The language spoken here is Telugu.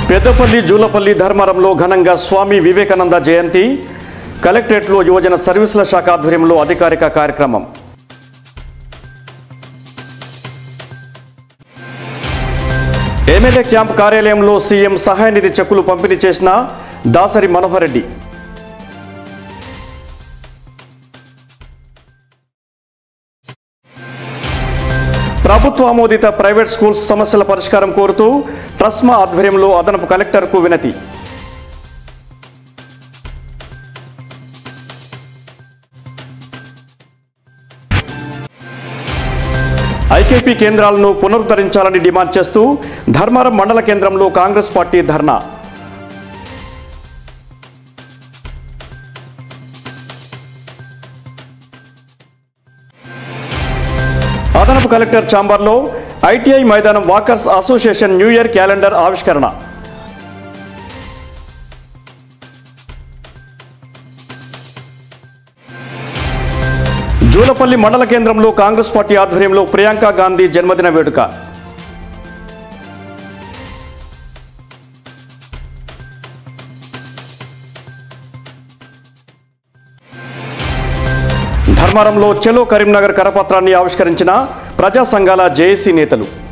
పెద్దపల్లి జూలపల్లి ధర్మారంలో ఘనంగా స్వామి వివేకానంద జయంతి కలెక్టరేట్లో యువజన సర్వీసుల శాఖ ఆధ్వర్యంలో అధికారిక కార్యక్రమం ఎమ్మెల్యే క్యాంప్ కార్యాలయంలో సీఎం సహాయ నిధి చెక్కులు పంపిణీ చేసిన దాసరి మనోహర్ రెడ్డి ప్రభుత్వ ఆమోదిత ప్రైవేట్ స్కూల్స్ సమస్యల పరిష్కారం కోరుతూ ట్రస్మా ఆధ్వర్యంలో అదనపు కలెక్టర్కు వినతి ఐకేపీ కేంద్రాలను పునరుద్ధరించాలని డిమాండ్ చేస్తూ ధర్మారం మండల కేంద్రంలో కాంగ్రెస్ పార్టీ ధర్నా అదనపు కలెక్టర్ ఛాంబర్లో ఐటీఐ మైదానం walkers association new year calendar ఆవిష్కరణ జూలపల్లి మండల కేంద్రంలో కాంగ్రెస్ పార్టీ ఆధ్వర్యంలో ప్రియాంక గాంధీ జన్మదిన వేడుక ధర్మారంలో చెలో కరీంనగర్ కరపత్రాన్ని ఆవిష్కరించిన ప్రజా సంఘాల జేఏసీ నేతలు